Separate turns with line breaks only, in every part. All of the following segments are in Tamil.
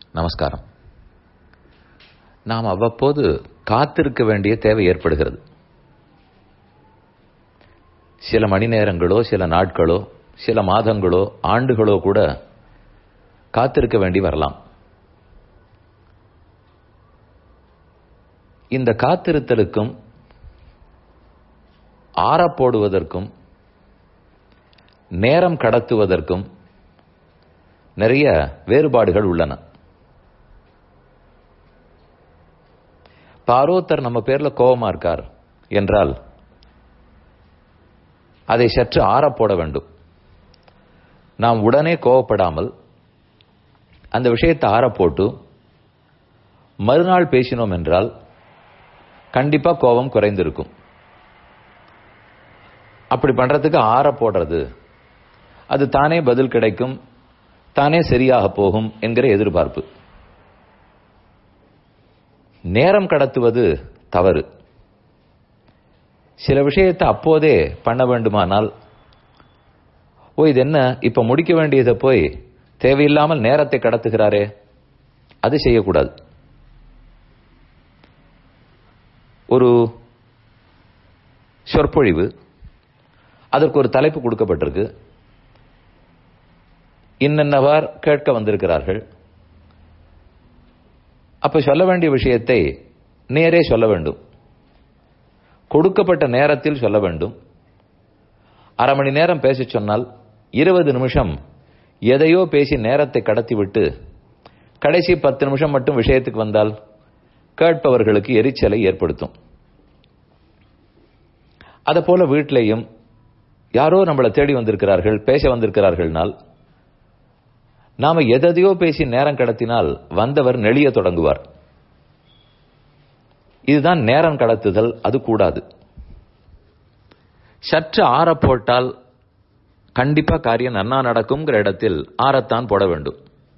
நமஸ்காரம் நாம் அவ்வப்போது காத்திருக்க வேண்டிய தேவை ஏற்படுகிறது சில மணி நேரங்களோ சில நாட்களோ சில மாதங்களோ ஆண்டுகளோ கூட காத்திருக்க வேண்டி வரலாம் இந்த காத்திருத்தலுக்கும் ஆறப்போடுவதற்கும் நேரம் கடத்துவதற்கும் நிறைய வேறுபாடுகள் உள்ளன பாரோத்தர் நம்ம பேர்ல கோபமா இருக்கார் என்றால் அதை சற்று ஆறப்போட வேண்டும் நாம் உடனே கோவப்படாமல் அந்த விஷயத்தை ஆறப்போட்டு மறுநாள் பேசினோம் என்றால் கண்டிப்பா கோபம் குறைந்திருக்கும் அப்படி பண்றதுக்கு ஆற போடுறது அது தானே பதில் கிடைக்கும் தானே சரியாக போகும் என்கிற எதிர்பார்ப்பு நேரம் கடத்துவது தவறு சில விஷயத்தை அப்போதே பண்ண வேண்டுமானால் ஓ இது என்ன இப்ப முடிக்க வேண்டியதை போய் தேவையில்லாமல் நேரத்தை கடத்துகிறாரே அது செய்யக்கூடாது ஒரு சொற்பொழிவு அதற்கு ஒரு தலைப்பு கொடுக்கப்பட்டிருக்கு இன்னென்னவார் கேட்க வந்திருக்கிறார்கள் அப்ப சொல்ல வேண்டிய விஷயத்தை நேரே சொல்ல வேண்டும் கொடுக்கப்பட்ட நேரத்தில் சொல்ல வேண்டும் அரை மணி நேரம் பேச சொன்னால் இருபது நிமிஷம் எதையோ பேசி நேரத்தை கடத்திவிட்டு கடைசி பத்து நிமிஷம் மட்டும் விஷயத்துக்கு வந்தால் கேட்பவர்களுக்கு எரிச்சலை ஏற்படுத்தும் அதை போல வீட்டிலையும் யாரோ நம்மளை தேடி வந்திருக்கிறார்கள் பேச வந்திருக்கிறார்கள்னால் நாம எதையோ பேசி நேரம் கடத்தினால் வந்தவர் நெளிய தொடங்குவார் இதுதான் நேரம் கடத்துதல் அது கூடாது சற்று ஆற போட்டால் கண்டிப்பா காரியம் நன்னா நடக்கும்ங்கிற இடத்தில் ஆறத்தான் போட வேண்டும்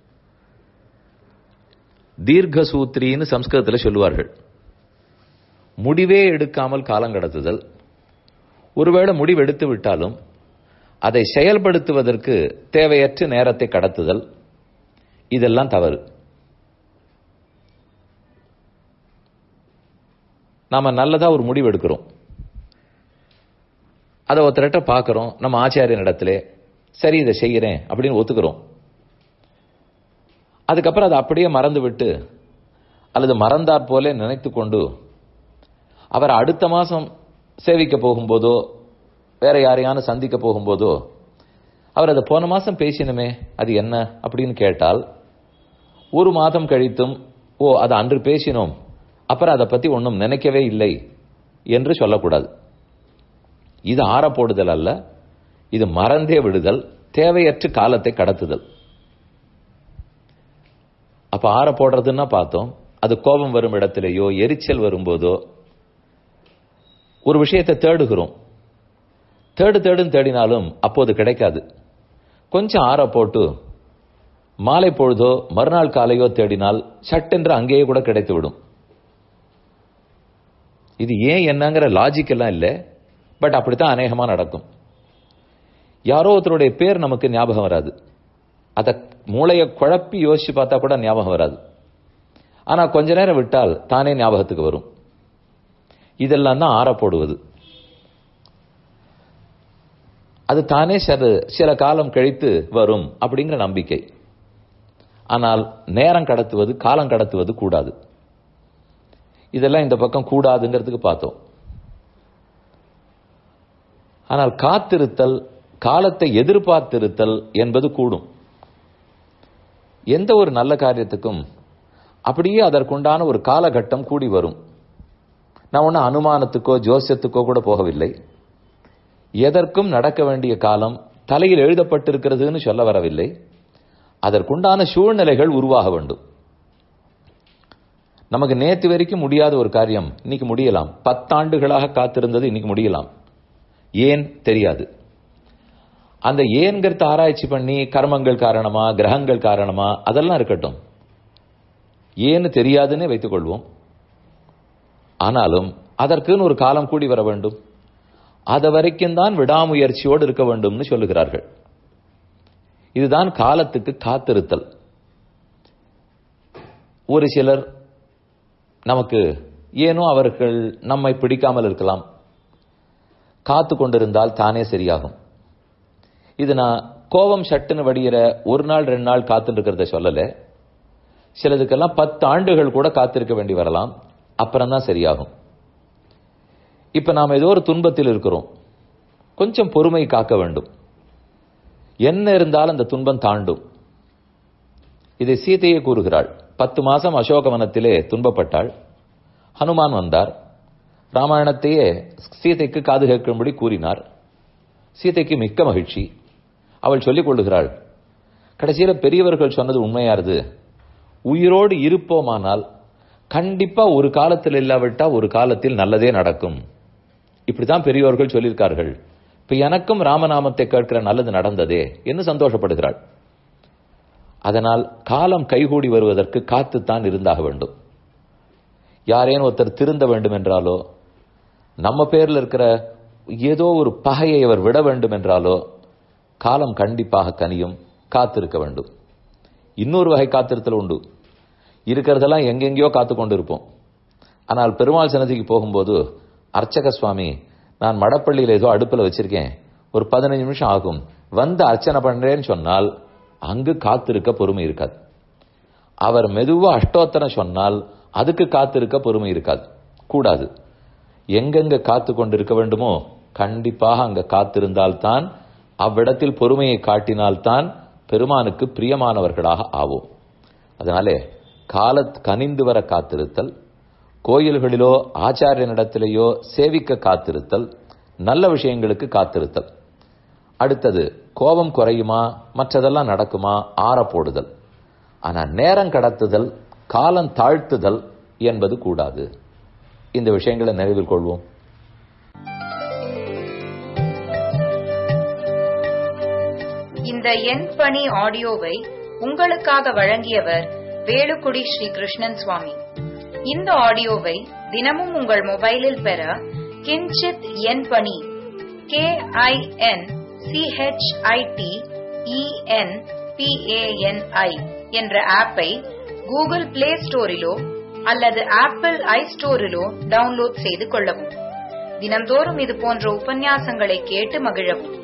தீர்க்க சூத்திரின்னு சம்ஸ்கிருதத்தில் சொல்லுவார்கள் முடிவே எடுக்காமல் காலம் கடத்துதல் ஒருவேளை முடிவு எடுத்து விட்டாலும் அதை செயல்படுத்துவதற்கு தேவையற்ற நேரத்தை கடத்துதல் இதெல்லாம் தவறு நாம நல்லதா ஒரு முடிவு எடுக்கிறோம் அதை ஒருத்தர்கிட்ட பார்க்கிறோம் நம்ம ஆச்சாரியன் இடத்துல சரி இதை செய்கிறேன் அப்படின்னு ஒத்துக்கிறோம் அதுக்கப்புறம் அதை அப்படியே மறந்து விட்டு அல்லது மறந்தாற் போல நினைத்து கொண்டு அவர் அடுத்த மாசம் சேவிக்க போகும்போதோ வேற யாரையான சந்திக்க போகும்போதோ அவர் அதை போன மாசம் பேசினுமே அது என்ன அப்படின்னு கேட்டால் ஒரு மாதம் கழித்தும் ஓ அதை அன்று பேசினோம் அப்புறம் அதை பத்தி ஒன்றும் நினைக்கவே இல்லை என்று சொல்லக்கூடாது இது ஆற போடுதல் அல்ல இது மறந்தே விடுதல் தேவையற்ற காலத்தை கடத்துதல் அப்ப ஆற போடுறதுன்னா பார்த்தோம் அது கோபம் வரும் இடத்திலேயோ எரிச்சல் வரும்போதோ ஒரு விஷயத்தை தேடுகிறோம் தேடு தேடுன்னு தேடினாலும் அப்போது கிடைக்காது கொஞ்சம் ஆற போட்டு மாலை பொழுதோ மறுநாள் காலையோ தேடினால் சட்டென்று அங்கேயே கூட கிடைத்து விடும் இது ஏன் என்னங்கிற லாஜிக் எல்லாம் இல்லை பட் அப்படித்தான் அநேகமா நடக்கும் யாரோ ஒருத்தருடைய பேர் நமக்கு ஞாபகம் வராது அதை மூளையை குழப்பி யோசிச்சு பார்த்தா கூட ஞாபகம் வராது ஆனா கொஞ்ச நேரம் விட்டால் தானே ஞாபகத்துக்கு வரும் இதெல்லாம் தான் ஆற போடுவது அது தானே சில சில காலம் கழித்து வரும் அப்படிங்கிற நம்பிக்கை ஆனால் நேரம் கடத்துவது காலம் கடத்துவது கூடாது இதெல்லாம் இந்த பக்கம் கூடாதுங்கிறதுக்கு பார்த்தோம் ஆனால் காத்திருத்தல் காலத்தை எதிர்பார்த்திருத்தல் என்பது கூடும் எந்த ஒரு நல்ல காரியத்துக்கும் அப்படியே அதற்குண்டான ஒரு காலகட்டம் கூடி வரும் நான் ஒன்றும் அனுமானத்துக்கோ ஜோசியத்துக்கோ கூட போகவில்லை எதற்கும் நடக்க வேண்டிய காலம் தலையில் எழுதப்பட்டிருக்கிறதுன்னு சொல்ல வரவில்லை அதற்குண்டான சூழ்நிலைகள் உருவாக வேண்டும் நமக்கு நேத்து வரைக்கும் முடியாத ஒரு காரியம் இன்னைக்கு முடியலாம் பத்தாண்டுகளாக காத்திருந்தது இன்னைக்கு முடியலாம் ஏன் தெரியாது அந்த ஏன்கிறத ஆராய்ச்சி பண்ணி கர்மங்கள் காரணமா கிரகங்கள் காரணமா அதெல்லாம் இருக்கட்டும் ஏன்னு தெரியாதுன்னே வைத்துக் கொள்வோம் ஆனாலும் அதற்குன்னு ஒரு காலம் கூடி வர வேண்டும் அது வரைக்கும் தான் விடாமுயற்சியோடு இருக்க வேண்டும்னு சொல்லுகிறார்கள் இதுதான் காலத்துக்கு காத்திருத்தல் ஒரு சிலர் நமக்கு ஏனோ அவர்கள் நம்மை பிடிக்காமல் இருக்கலாம் காத்து கொண்டிருந்தால் தானே சரியாகும் இது நான் கோபம் சட்டுன்னு வடிகிற ஒரு நாள் ரெண்டு நாள் காத்துட்டு இருக்கிறத சொல்லல சிலதுக்கெல்லாம் பத்து ஆண்டுகள் கூட காத்திருக்க வேண்டி வரலாம் அப்புறம் தான் சரியாகும் இப்ப நாம் ஏதோ ஒரு துன்பத்தில் இருக்கிறோம் கொஞ்சம் பொறுமை காக்க வேண்டும் என்ன இருந்தாலும் அந்த துன்பம் தாண்டும் இதை சீதையே கூறுகிறாள் பத்து மாசம் அசோகவனத்திலே துன்பப்பட்டாள் ஹனுமான் வந்தார் ராமாயணத்தையே சீதைக்கு காது கேட்கும்படி கூறினார் சீதைக்கு மிக்க மகிழ்ச்சி அவள் சொல்லிக் கொள்ளுகிறாள் கடைசியில பெரியவர்கள் சொன்னது உண்மையாருது உயிரோடு இருப்போமானால் கண்டிப்பா ஒரு காலத்தில் இல்லாவிட்டா ஒரு காலத்தில் நல்லதே நடக்கும் இப்படித்தான் பெரியவர்கள் சொல்லியிருக்கார்கள் இப்ப எனக்கும் ராமநாமத்தை கேட்கிற நல்லது நடந்ததே என்று சந்தோஷப்படுகிறாள் அதனால் காலம் கைகூடி வருவதற்கு காத்துத்தான் இருந்தாக வேண்டும் யாரேனும் ஒருத்தர் திருந்த வேண்டும் என்றாலோ நம்ம பேர்ல இருக்கிற ஏதோ ஒரு பகையை அவர் விட வேண்டும் என்றாலோ காலம் கண்டிப்பாக கனியும் காத்திருக்க வேண்டும் இன்னொரு வகை காத்திருத்தல் உண்டு இருக்கிறதெல்லாம் எங்கெங்கேயோ காத்து கொண்டு இருப்போம் ஆனால் பெருமாள் சன்னதிக்கு போகும்போது அர்ச்சக சுவாமி நான் மடப்பள்ளியில் ஏதோ அடுப்பில் வச்சிருக்கேன் ஒரு பதினஞ்சு நிமிஷம் ஆகும் வந்து அர்ச்சனை பண்றேன்னு சொன்னால் அங்கு காத்திருக்க பொறுமை இருக்காது அவர் மெதுவா அஷ்டோத்தரம் சொன்னால் அதுக்கு காத்திருக்க பொறுமை இருக்காது கூடாது எங்கெங்க காத்து கொண்டிருக்க வேண்டுமோ கண்டிப்பாக அங்க காத்திருந்தால்தான் அவ்விடத்தில் பொறுமையை காட்டினால்தான் பெருமானுக்கு பிரியமானவர்களாக ஆவோம் அதனாலே கால கனிந்து வர காத்திருத்தல் கோயில்களிலோ ஆச்சாரியனிடத்திலேயோ சேவிக்க காத்திருத்தல் நல்ல விஷயங்களுக்கு காத்திருத்தல் அடுத்தது கோபம் குறையுமா மற்றதெல்லாம் நடக்குமா ஆற போடுதல் ஆனா நேரம் கடத்துதல் காலம் தாழ்த்துதல் என்பது கூடாது இந்த விஷயங்களை நினைவில் கொள்வோம்
இந்த எண் பணி ஆடியோவை உங்களுக்காக வழங்கியவர் வேலுக்குடி ஸ்ரீ கிருஷ்ணன் சுவாமி இந்த ஆடியோவை தினமும் உங்கள் மொபைலில் பெற கிஞ்சித் எண் பணி கே ஐ என் சிஹெச்ஐடி இஎன் பிஏஎன்ஐ என்ற ஆப்பை கூகுள் பிளே ஸ்டோரிலோ அல்லது ஆப்பிள் ஐ ஸ்டோரிலோ டவுன்லோட் செய்து கொள்ளவும் தினந்தோறும் இது போன்ற உபன்யாசங்களை கேட்டு மகிழவும்